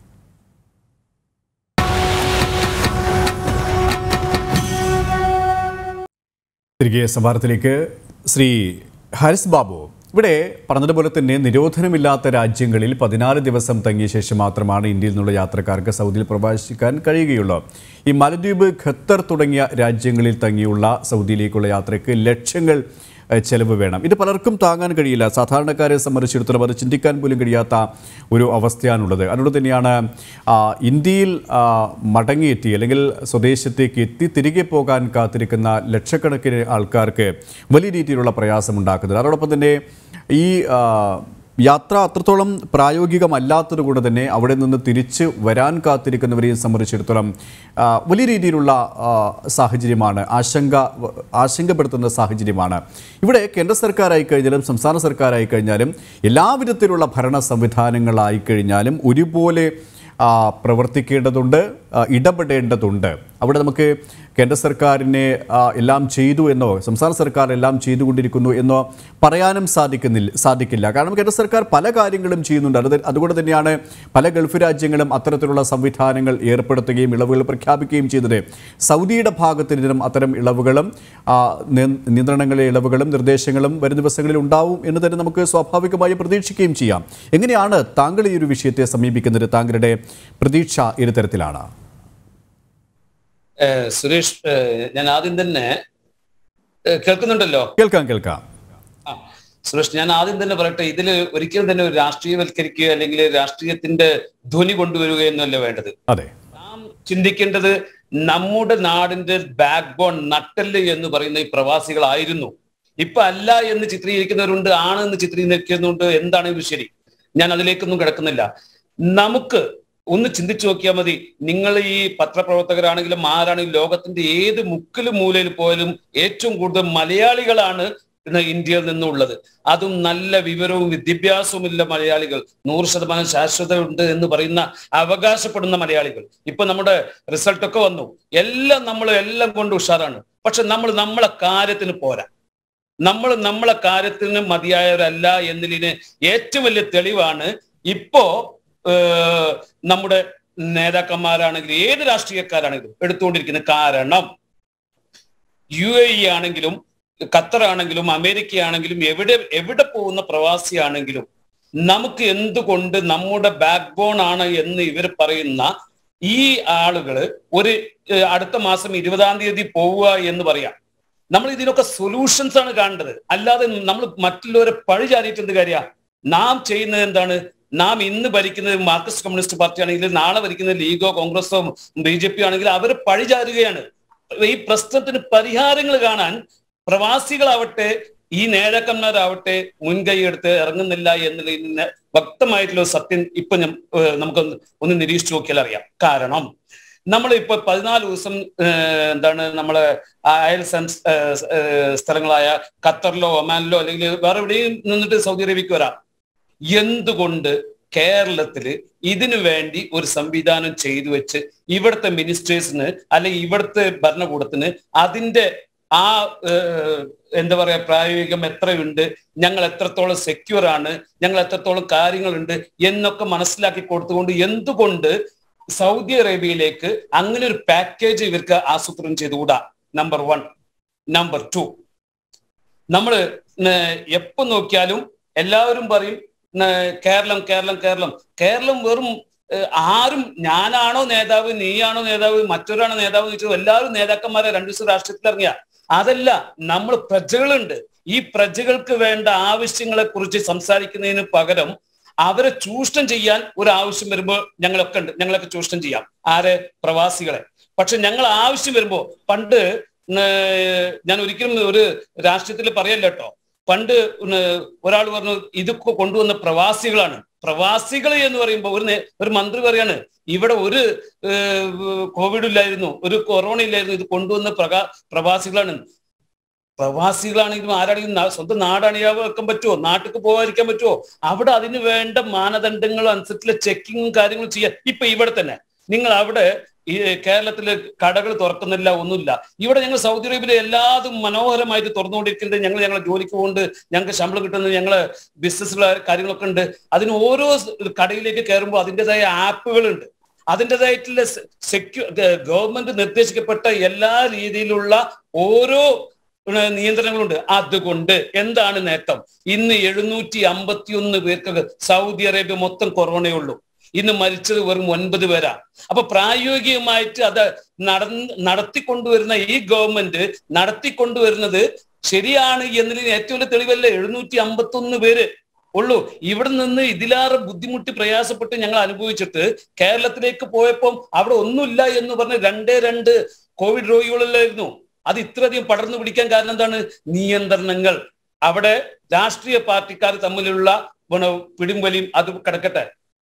തിരികെ സംഭാരത്തിലേക്ക് ശ്രീ ഹാരിസ് ബാബു ഇവിടെ പറഞ്ഞതുപോലെ തന്നെ നിരോധനമില്ലാത്ത രാജ്യങ്ങളിൽ പതിനാല് ദിവസം തങ്ങിയ ശേഷം മാത്രമാണ് ഇന്ത്യയിൽ നിന്നുള്ള യാത്രക്കാർക്ക് സൗദിയിൽ പ്രവേശിക്കാൻ കഴിയുകയുള്ളൂ ഈ മാലദ്വീപ് ഖത്തർ തുടങ്ങിയ രാജ്യങ്ങളിൽ തങ്ങിയുള്ള സൗദിയിലേക്കുള്ള യാത്രയ്ക്ക് ലക്ഷങ്ങൾ ഏഹ്, ചെലവ് വേണം ഇത് പലർക്കും താങ്ങാൻ കഴിയില്ല സാധാരണക്കാരെ സംബന്ധിച്ചിടത്തോളം അത് ചിന്തിക്കാൻ പോലും കഴിയാത്ത ഒരു അവസ്ഥയാണുള്ളത് അതുകൊണ്ട് തന്നെയാണ് ആ, ഇന്ത്യയിൽ ആ, മടങ്ങിയെത്തി അല്ലെങ്കിൽ സ്വദേശത്തേക്ക് എത്തി തിരികെ പോകാൻ കാത്തിരിക്കുന്ന ലക്ഷക്കണക്കിന് ആൾക്കാർക്ക് വലിയ രീതിയിലുള്ള പ്രയാസമുണ്ടാക്കുന്നത് അതോടൊപ്പം തന്നെ ഈ ആ, യാത്ര അത്രത്തോളം പ്രായോഗികമല്ലാത്തത് കൊണ്ട് തന്നെ അവിടെ നിന്ന് തിരിച്ച് വരാൻ കാത്തിരിക്കുന്നവരെയും സംബന്ധിച്ചിടത്തോളം ആ, വലിയ രീതിയിലുള്ള ആ, സാഹചര്യമാണ് ആശങ്ക ആശങ്കപ്പെടുത്തുന്ന സാഹചര്യമാണ് ഇവിടെ കേന്ദ്ര സർക്കാരായി കഴിഞ്ഞാലും സംസ്ഥാന സർക്കാരായി കഴിഞ്ഞാലും എല്ലാവിധത്തിലുള്ള ഭരണ സംവിധാനങ്ങളായി കഴിഞ്ഞാലും ഒരുപോലെ ആ, പ്രവർത്തിക്കേണ്ടതുണ്ട് ആ, ഇടപെടേണ്ടതുണ്ട് അവിടെ നമുക്ക് കേന്ദ്ര സർക്കാരിനെ ആ, എല്ലാം ചെയ്തു എന്നോ സംസ്ഥാന സർക്കാർ എല്ലാം ചെയ്തുകൊണ്ടിരിക്കുന്നു എന്നോ പറയാനും സാധിക്കുന്നില്ല സാധിക്കില്ല കാരണം കേന്ദ്ര സർക്കാർ പല കാര്യങ്ങളും ചെയ്യുന്നുണ്ട് അത് അതുകൊണ്ട് തന്നെയാണ് പല ഗൾഫ് രാജ്യങ്ങളും അത്തരത്തിലുള്ള സംവിധാനങ്ങൾ ഏർപ്പെടുത്തുകയും ഇളവുകൾ പ്രഖ്യാപിക്കുകയും ചെയ്തത് സൗദിയുടെ ഭാഗത്ത് നിന്നും അത്തരം ഇളവുകളും ആ, നി- നിയന്ത്രണങ്ങളിലെ ഇളവുകളും നിർദ്ദേശങ്ങളും വരും ദിവസങ്ങളിൽ ഉണ്ടാവും എന്ന് തന്നെ നമുക്ക് സ്വാഭാവികമായി പ്രതീക്ഷിക്കുകയും ചെയ്യാം എങ്ങനെയാണ് താങ്കൾ ഈ ഒരു വിഷയത്തെ സമീപിക്കുന്നത് താങ്കളുടെ പ്രതീക്ഷ ഇരു തരത്തിലാണ് ഏഹ് സുരേഷ് ഏഹ് ഞാൻ ആദ്യം തന്നെ ഏഹ് കേൾക്കുന്നുണ്ടല്ലോ കേൾക്കാം കേൾക്കാം ആ സുരേഷ് ഞാൻ ആദ്യം തന്നെ പറയട്ടെ ഇതിൽ ഒരിക്കലും തന്നെ ഒരു രാഷ്ട്രീയവൽക്കരിക്കുക അല്ലെങ്കിൽ രാഷ്ട്രീയത്തിന്റെ ധ്വനി കൊണ്ടുവരികയെന്നല്ല വേണ്ടത് അതെ നാം ചിന്തിക്കേണ്ടത് നമ്മുടെ നാടിന്റെ ബാക്ക് ബോൺ നട്ടല് എന്ന് പറയുന്ന ഈ പ്രവാസികളായിരുന്നു ഇപ്പൊ അല്ല എന്ന് ചിത്രീകരിക്കുന്നവരുണ്ട് ആണ് എന്ന് ചിത്രീകരിക്കുന്നുണ്ട് എന്താണ് ഇത് ശരി ഞാൻ അതിലേക്കൊന്നും കിടക്കുന്നില്ല നമുക്ക് ഒന്ന് ചിന്തിച്ചു നോക്കിയാൽ മതി നിങ്ങൾ ഈ പത്രപ്രവർത്തകരാണെങ്കിലും ആരാണെങ്കിലും ലോകത്തിന്റെ ഏത് മുക്കിലും മൂലയിൽ പോയാലും ഏറ്റവും കൂടുതൽ മലയാളികളാണ് ഇന്ന് ഇന്ത്യയിൽ നിന്നുള്ളത് അതും നല്ല വിവരവും വിദ്യാഭ്യാസവുമില്ല മലയാളികൾ നൂറ് ശതമാനം ശാശ്വത ഉണ്ട് എന്ന് പറയുന്ന അവകാശപ്പെടുന്ന മലയാളികൾ ഇപ്പൊ നമ്മുടെ റിസൾട്ട് ഒക്കെ വന്നു എല്ലാം നമ്മൾ എല്ലാം കൊണ്ട് ഉഷാറാണ് പക്ഷെ നമ്മൾ നമ്മളെ കാര്യത്തിന് പോരാ നമ്മൾ നമ്മളെ കാര്യത്തിന് മതിയായവരല്ല എന്നതിന് ഏറ്റവും വലിയ തെളിവാണ് ഇപ്പോ ഏഹ്, നമ്മുടെ നേതാക്കന്മാരാണെങ്കിലും ഏത് രാഷ്ട്രീയക്കാരാണെങ്കിലും എടുത്തുകൊണ്ടിരിക്കുന്നത് കാരണം യു എ ഇ ആണെങ്കിലും ഖത്തർ ആണെങ്കിലും അമേരിക്ക ആണെങ്കിലും എവിടെ എവിടെ പോകുന്ന പ്രവാസിയാണെങ്കിലും നമുക്ക് എന്തുകൊണ്ട് നമ്മുടെ ബാക്ക് ബോൺ ആണ് എന്ന് ഇവർ പറയുന്ന ഈ ആളുകള് ഒരു ഏഹ്, അടുത്ത മാസം ഇരുപതാം തീയതി പോവുക എന്ന് പറയാം നമ്മൾ ഇതിനൊക്കെ സൊല്യൂഷൻസ് ആണ് കാണേണ്ടത് അല്ലാതെ നമ്മൾ മറ്റുള്ളവരെ പഴി ചാരിയിട്ട് എന്ത് കാര്യ നാം ചെയ്യുന്നത് എന്താണ് നാം ഇന്ന് ഭരിക്കുന്നത് മാർക്സിസ്റ്റ് കമ്മ്യൂണിസ്റ്റ് പാർട്ടി ആണെങ്കിൽ നാളെ ഭരിക്കുന്നത് ലീഗോ കോൺഗ്രസോ ബി ജെ പി ആണെങ്കിൽ അവർ പഴി ചാരുകയാണ് ഈ പ്രശ്നത്തിന് പരിഹാരങ്ങൾ കാണാൻ പ്രവാസികളാവട്ടെ ഈ നേതാക്കന്മാരാവട്ടെ മുൻകൈ എടുത്ത് ഇറങ്ങുന്നില്ല എന്നതിന് വ്യക്തമായിട്ടുള്ള ഒരു സത്യം ഇപ്പൊ ഞാൻ- ഏഹ് നമുക്കൊന്ന് ഒന്ന് നിരീക്ഷിച്ചു നോക്കിയാൽ അറിയാം കാരണം നമ്മൾ ഇപ്പൊ പതിനാല് ദിവസം ഏഹ് എന്താണ് നമ്മളെ അയൽ സംസ്- ഏഹ് ഏഹ് സ്ഥലങ്ങളായ ഖത്തറിലോ ഒമാനിലോ അല്ലെങ്കിൽ വേറെ എവിടെയും നിന്നിട്ട് സൗദി അറേബ്യക്ക് വരാം എന്തുകൊണ്ട് കേരളത്തില് ഇതിനു വേണ്ടി ഒരു സംവിധാനം ചെയ്തു വെച്ച് ഇവിടുത്തെ മിനിസ്റ്റേഴ്സിന് അല്ലെങ്കിൽ ഇവിടുത്തെ ഭരണകൂടത്തിന് അതിന്റെ ആ ഏഹ്, എന്താ പറയാ പ്രായോഗികം എത്രയുണ്ട് ഞങ്ങൾ എത്രത്തോളം സെക്യൂർ ആണ് ഞങ്ങൾ എത്രത്തോളം കാര്യങ്ങളുണ്ട് എന്നൊക്കെ മനസ്സിലാക്കി കൊടുത്തുകൊണ്ട് എന്തുകൊണ്ട് സൗദി അറേബ്യയിലേക്ക് അങ്ങനെ ഒരു പാക്കേജ് ഇവർക്ക് ആസൂത്രണം ചെയ്തുകൂടാ നമ്പർ വൺ നമ്പർ ടു നമ്മള് ന- എപ്പോ നോക്കിയാലും എല്ലാവരും പറയും ന- കേരളം കേരളം കേരളം കേരളം വെറും ഏഹ്, ആരും ഞാനാണോ നേതാവ് നീയാണോ നേതാവ് മറ്റൊരാണോ നേതാവ് എന്ന് വെച്ചാൽ എല്ലാവരും നേതാക്കന്മാരെ രണ്ടു ദിവസം രാഷ്ട്രീയത്തിൽ ഇറങ്ങിയ അതല്ല നമ്മൾ പ്രജകളുണ്ട് ഈ പ്രജകൾക്ക് വേണ്ട ആവശ്യങ്ങളെ കുറിച്ച് സംസാരിക്കുന്നതിന് പകരം അവരെ ചൂഷണം ചെയ്യാൻ ഒരു ആവശ്യം വരുമ്പോൾ ഞങ്ങളൊക്കെ ഉണ്ട് ഞങ്ങളൊക്കെ ചൂഷണം ചെയ്യാം ആരെ പ്രവാസികളെ പക്ഷെ ഞങ്ങൾ ആവശ്യം വരുമ്പോ പണ്ട് ഏർ ഞാൻ ഒരിക്കലും ഒരു രാഷ്ട്രീയത്തിൽ പറയല്ല കേട്ടോ പണ്ട് ഒരാൾ പറഞ്ഞു ഇതൊക്കെ കൊണ്ടുവന്ന പ്രവാസികളാണ് പ്രവാസികൾ എന്ന് പറയുമ്പോൾ ഒരു നേ- ഒരു മന്ത്രി പറയാണ് ഇവിടെ ഒരു ഏർ, കോവിഡ് ഇല്ലായിരുന്നു ഒരു കൊറോണ ഇല്ലായിരുന്നു ഇത് കൊണ്ടുവന്ന പ്രകാ പ്രവാസികളാണ് പ്രവാസികളാണെങ്കിലും ആരാണെങ്കിലും നാ- സ്വന്തം നാടണിയാ വെക്കാൻ പറ്റുമോ നാട്ടിലേക്ക് പോകാതിരിക്കാൻ പറ്റുമോ അവിടെ അതിന് വേണ്ട മാനദണ്ഡങ്ങളും അനുസരിച്ചുള്ള ചെക്കിങ്ങും കാര്യങ്ങളും ചെയ്യാൻ ഇപ്പൊ ഇവിടെ തന്നെ നിങ്ങൾ അവിടെ ഈ കേരളത്തില് കടകൾ തുറക്കുന്നില്ല ഒന്നുമില്ല ഇവിടെ ഞങ്ങൾ സൗദി അറേബ്യയിലെ എല്ലാതും മനോഹരമായിട്ട് തുറന്നുകൊണ്ടിരിക്കുന്നത് ഞങ്ങൾ ഞങ്ങളെ ജോലിക്ക് പോകുന്നുണ്ട് ഞങ്ങൾക്ക് ശമ്പളം കിട്ടുന്നത് ഞങ്ങളെ ബിസിനസ്സുകൾ കാര്യങ്ങളൊക്കെ ഉണ്ട് അതിന് ഓരോ സ് കടയിലേക്ക് കയറുമ്പോൾ അതിൻ്റെതായ ആപ്പുകളുണ്ട് അതിൻ്റെതായിട്ടുള്ള സെക്യൂ ഗവൺമെന്റ് നിർദ്ദേശിക്കപ്പെട്ട എല്ലാ രീതിയിലുള്ള ഓരോ ഏഹ് നിയന്ത്രണങ്ങളുണ്ട് അതുകൊണ്ട് എന്താണ് നേട്ടം ഇന്ന് എഴുന്നൂറ്റി അമ്പത്തിയൊന്ന് പേർക്ക് സൗദി അറേബ്യ മൊത്തം കൊറോണയുള്ളൂ ഇന്ന് മരിച്ചത് വെറും ഒൻപത് പേരാ അപ്പൊ പ്രായോഗികമായിട്ട് അത് നടന്ന് നടത്തിക്കൊണ്ടുവരുന്ന ഈ ഗവൺമെന്റ് നടത്തിക്കൊണ്ടുവരുന്നത് ശരിയാണ് എന്നതിന് ഏറ്റവും വലിയ തെളിവല്ലേ എഴുന്നൂറ്റി അമ്പത്തി ഒന്ന് പേര് ഉള്ളൂ ഇവിടെ നിന്ന് ഇതിലാറെ ബുദ്ധിമുട്ടി പ്രയാസപ്പെട്ട് ഞങ്ങൾ അനുഭവിച്ചിട്ട് കേരളത്തിലേക്ക് പോയപ്പം അവിടെ ഒന്നുമില്ല എന്ന് പറഞ്ഞ് രണ്ടേ രണ്ട് കോവിഡ് രോഗികളല്ലായിരുന്നു അത് ഇത്രയധികം പടർന്നു പിടിക്കാൻ കാരണം എന്താണ് നിയന്ത്രണങ്ങൾ അവിടെ രാഷ്ട്രീയ പാർട്ടിക്കാർ തമ്മിലുള്ള പിന്നെ പിടിയും വലിയും അത് കിടക്കട്ടെ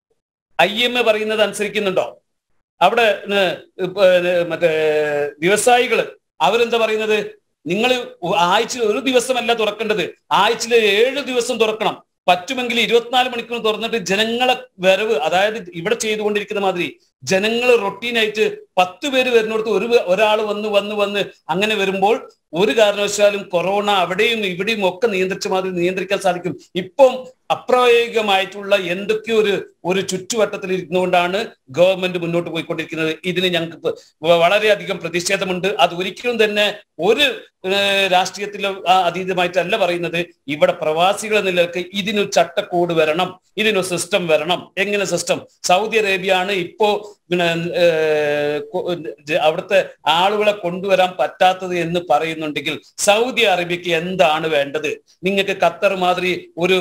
ഐ എം എ പറയുന്നത് അനുസരിക്കുന്നുണ്ടോ അവിടെ ന് ഇപ്പൊ, ന് മറ്റേ വ്യവസായികള് അവരെന്താ പറയുന്നത് നിങ്ങൾ ആഴ്ചയിൽ ഒരു ദിവസമല്ല തുറക്കേണ്ടത് ആഴ്ചയിൽ ഏഴ് ദിവസം തുറക്കണം പറ്റുമെങ്കിൽ ഇരുപത്തിനാല് മണിക്കൂർ തുറന്നിട്ട് ജനങ്ങളെ വരവ് അതായത് ഇവിടെ ചെയ്തുകൊണ്ടിരിക്കുന്ന മാതിരി ജനങ്ങൾ റൊട്ടീനായിട്ട് പത്ത് പേര് വരുന്നിടത്ത് ഒരു ഒരാൾ വന്ന് വന്ന് വന്ന് അങ്ങനെ വരുമ്പോൾ ഒരു കാരണവശാലും കൊറോണ അവിടെയും ഇവിടെയും ഒക്കെ നിയന്ത്രിച്ച മാതിരി നിയന്ത്രിക്കാൻ സാധിക്കും ഇപ്പം അപ്രായോഗികമായിട്ടുള്ള എന്തൊക്കെയോ ഒരു ഒരു ചുറ്റുവട്ടത്തിൽ ഇരുന്നുകൊണ്ടാണ് ഗവൺമെന്റ് മുന്നോട്ട് പോയിക്കൊണ്ടിരിക്കുന്നത് ഇതിന് ഞങ്ങൾക്ക് ഇപ്പൊ വ- വളരെയധികം പ്രതിഷേധമുണ്ട് അത് ഒരിക്കലും തന്നെ ഒരു ഏഹ്, രാഷ്ട്രീയത്തിലോ ആ, അതീതമായിട്ടല്ല പറയുന്നത് ഇവിടെ പ്രവാസികൾ എന്ന നിലക്ക് ഇതിനൊരു ചട്ടക്കൂട് വരണം ഇതിനൊരു സിസ്റ്റം വരണം എങ്ങനെ സിസ്റ്റം സൗദി അറേബ്യയാണ് ഇപ്പോ പിന്നെ ഏഹ്, കൊ- ജ- അവിടുത്തെ ആളുകളെ കൊണ്ടുവരാൻ പറ്റാത്തത് എന്ന് പറയുന്നുണ്ടെങ്കിൽ സൗദി അറേബ്യക്ക് എന്താണ് വേണ്ടത് നിങ്ങൾക്ക് ഖത്തർ മാതിരി ഒരു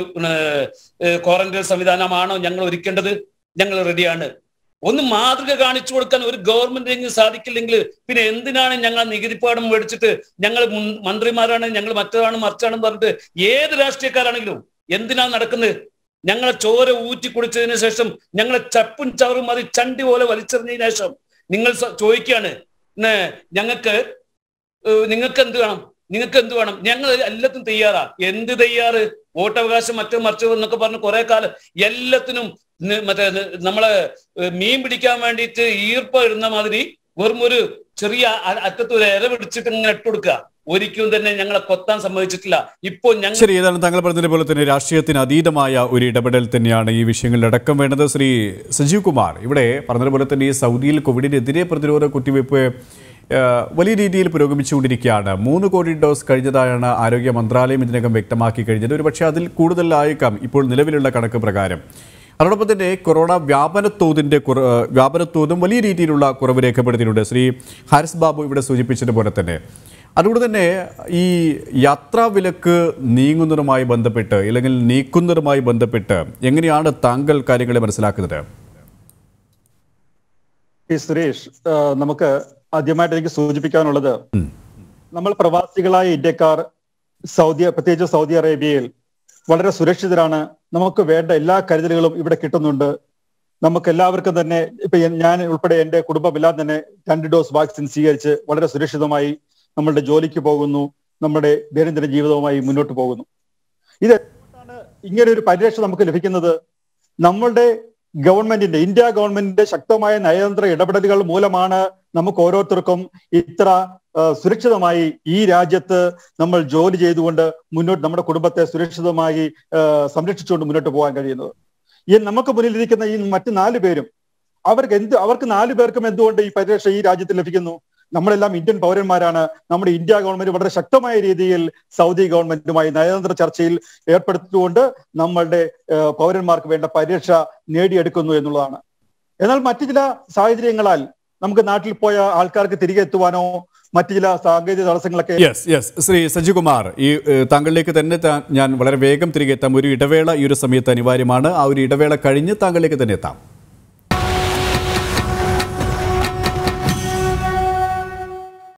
ക്വാറന്റൈൻ സംവിധാനമാണോ ഞങ്ങൾ ഒരുക്കേണ്ടത് ഞങ്ങൾ റെഡിയാണ് ഒന്ന് മാതൃക കാണിച്ചു കൊടുക്കാൻ ഒരു ഗവൺമെന്റിന് സാധിക്കില്ലെങ്കിൽ പിന്നെ എന്തിനാണ് ഞങ്ങൾ നികുതിപ്പാടം മേടിച്ചിട്ട് ഞങ്ങൾ മുൻ- മന്ത്രിമാരാണ് ഞങ്ങൾ മറ്റതാണ് മറിച്ചാണെന്ന് പറഞ്ഞിട്ട് ഏത് രാഷ്ട്രീയക്കാരാണെങ്കിലും എന്തിനാണ് നടക്കുന്നത് ഞങ്ങളെ ചോര ഊറ്റി കുടിച്ചതിന് ശേഷം ഞങ്ങളെ ചപ്പും ചവറും അത് ചണ്ടി പോലെ വലിച്ചെറിഞ്ഞതിന് ശേഷം നിങ്ങൾ സ- ചോദിക്കുകയാണ് "നെ, ഞങ്ങൾക്ക് ഏഹ്, നിങ്ങൾക്ക് എന്ത് വേണം നിങ്ങൾക്ക് എന്ത് വേണം ഞങ്ങൾ എല്ലാത്തിനും തയ്യാറാ എന്ത് തയ്യാറ് വോട്ടവകാശം മറ്റു മറിച്ചു എന്നൊക്കെ പറഞ്ഞ് കുറെ കാലം എല്ലാത്തിനും ന് മറ്റേ ന് നമ്മളെ ഏഹ്, മീൻ പിടിക്കാൻ വേണ്ടിയിട്ട് ഈർപ്പ ഇടുന്ന മാതിരി വെറും ഒരു ചെറിയ അ- അറ്റത്ത് ഒരു ഇര പിടിച്ചിട്ട് ഇങ്ങനെ ഇട്ടുകൊടുക്കുക ഒരിക്കലും തന്നെ ഞങ്ങളെ കൊത്താൻ സമ്മതിച്ചിട്ടില്ല ഇപ്പോ ഞങ്ങൾ ശരി ഏതായാലും താങ്കൾ പറഞ്ഞതുപോലെ പോലെ തന്നെ രാഷ്ട്രീയത്തിന് അതീതമായ ഒരു ഇടപെടൽ തന്നെയാണ് ഈ വിഷയങ്ങളിൽ അടക്കം വേണ്ടത് ശ്രീ സജീവ് കുമാർ ഇവിടെ പറഞ്ഞതുപോലെ തന്നെ ഈ സൗദിയിൽ കോവിഡിനെതിരെ പ്രതിരോധ കുത്തിവയ്പ്പ് ആ, വലിയ രീതിയിൽ പുരോഗമിച്ചുകൊണ്ടിരിക്കുകയാണ് മൂന്ന് കോടി ഡോസ് കഴിഞ്ഞതായാണ് ആരോഗ്യ മന്ത്രാലയം ഇതിനകം വ്യക്തമാക്കി കഴിഞ്ഞത് ഒരുപക്ഷെ അതിൽ കൂടുതലായേക്കാം ഇപ്പോൾ നിലവിലുള്ള കണക്ക് പ്രകാരം അതോടൊപ്പം തന്നെ കൊറോണ വ്യാപനത്തോതിൻ്റെ കുറ വ്യാപനത്തോതും വലിയ രീതിയിലുള്ള കുറവ് രേഖപ്പെടുത്തിയിട്ടുണ്ട് ശ്രീ ഹാരിസ് ബാബു ഇവിടെ സൂചിപ്പിച്ചതുപോലെ തന്നെ അതുകൊണ്ട് തന്നെ ഈ യാത്രാ വിലക്ക് നീങ്ങുന്നതുമായി ബന്ധപ്പെട്ട് അല്ലെങ്കിൽ നീക്കുന്നതുമായി ബന്ധപ്പെട്ട് എങ്ങനെയാണ് താങ്കൾ കാര്യങ്ങളെ മനസ്സിലാക്കുന്നത് ഈ സുരേഷ് ആ, നമുക്ക് ആദ്യമായിട്ട് എനിക്ക് സൂചിപ്പിക്കാനുള്ളത് നമ്മൾ പ്രവാസികളായ ഇന്ത്യക്കാർ സൗദി പ്രത്യേകിച്ച് സൗദി അറേബ്യയിൽ വളരെ സുരക്ഷിതരാണ് നമുക്ക് വേണ്ട എല്ലാ കരുതലുകളും ഇവിടെ കിട്ടുന്നുണ്ട് നമുക്ക് എല്ലാവർക്കും തന്നെ ഇപ്പൊ എൻ- ഞാൻ ഉൾപ്പെടെ എന്റെ കുടുംബമെല്ലാം തന്നെ രണ്ട് ഡോസ് വാക്സിൻ സ്വീകരിച്ച് വളരെ സുരക്ഷിതമായി നമ്മളുടെ ജോലിക്ക് പോകുന്നു നമ്മുടെ ദൈനംദിന ജീവിതവുമായി മുന്നോട്ട് പോകുന്നു ഇത് എന്തുകൊണ്ടാണ് ഇങ്ങനെ ഒരു പരിരക്ഷ നമുക്ക് ലഭിക്കുന്നത് നമ്മളുടെ ഗവൺമെന്റിന്റെ ഇന്ത്യ ഗവൺമെന്റിന്റെ ശക്തമായ നയതന്ത്ര ഇടപെടലുകൾ മൂലമാണ് നമുക്ക് ഓരോരുത്തർക്കും ഇത്ര ആ, സുരക്ഷിതമായി ഈ രാജ്യത്ത് നമ്മൾ ജോലി ചെയ്തുകൊണ്ട് മുന്നോട്ട് നമ്മുടെ കുടുംബത്തെ സുരക്ഷിതമായി ആ, സംരക്ഷിച്ചുകൊണ്ട് മുന്നോട്ട് പോകാൻ കഴിയുന്നത് ഈ നമുക്ക് മുന്നിലിരിക്കുന്ന ഈ മറ്റ് നാല് പേരും അവർക്ക് എന്ത് അവർക്ക് നാല് പേർക്കും എന്തുകൊണ്ട് ഈ പരിരക്ഷ ഈ രാജ്യത്ത് ലഭിക്കുന്നു നമ്മളെല്ലാം ഇന്ത്യൻ പൗരന്മാരാണ് നമ്മുടെ ഇന്ത്യ ഗവൺമെന്റ് വളരെ ശക്തമായ രീതിയിൽ സൗദി ഗവൺമെന്റുമായി നയതന്ത്ര ചർച്ചയിൽ ഏർപ്പെടുത്തിക്കൊണ്ട് നമ്മളുടെ ആ, പൗരന്മാർക്ക് വേണ്ട പരിരക്ഷ നേടിയെടുക്കുന്നു എന്നുള്ളതാണ് എന്നാൽ മറ്റു ചില സാഹചര്യങ്ങളാൽ നമുക്ക് നാട്ടിൽ പോയ ആൾക്കാർക്ക് തിരികെ എത്തുവാനോ മറ്റു ചില സാങ്കേതിക തടസ്സങ്ങളൊക്കെ യെസ് യെസ് ശ്രീ സജികുമാർ ഈ ഏഹ്, താങ്കളിലേക്ക് തന്നെ താ- ഞാൻ വളരെ വേഗം തിരികെ എത്താം ഒരു ഇടവേള ഈ ഒരു സമയത്ത് അനിവാര്യമാണ് ആ ഒരു ഇടവേള കഴിഞ്ഞ് താങ്കളിലേക്ക് തന്നെ എത്താം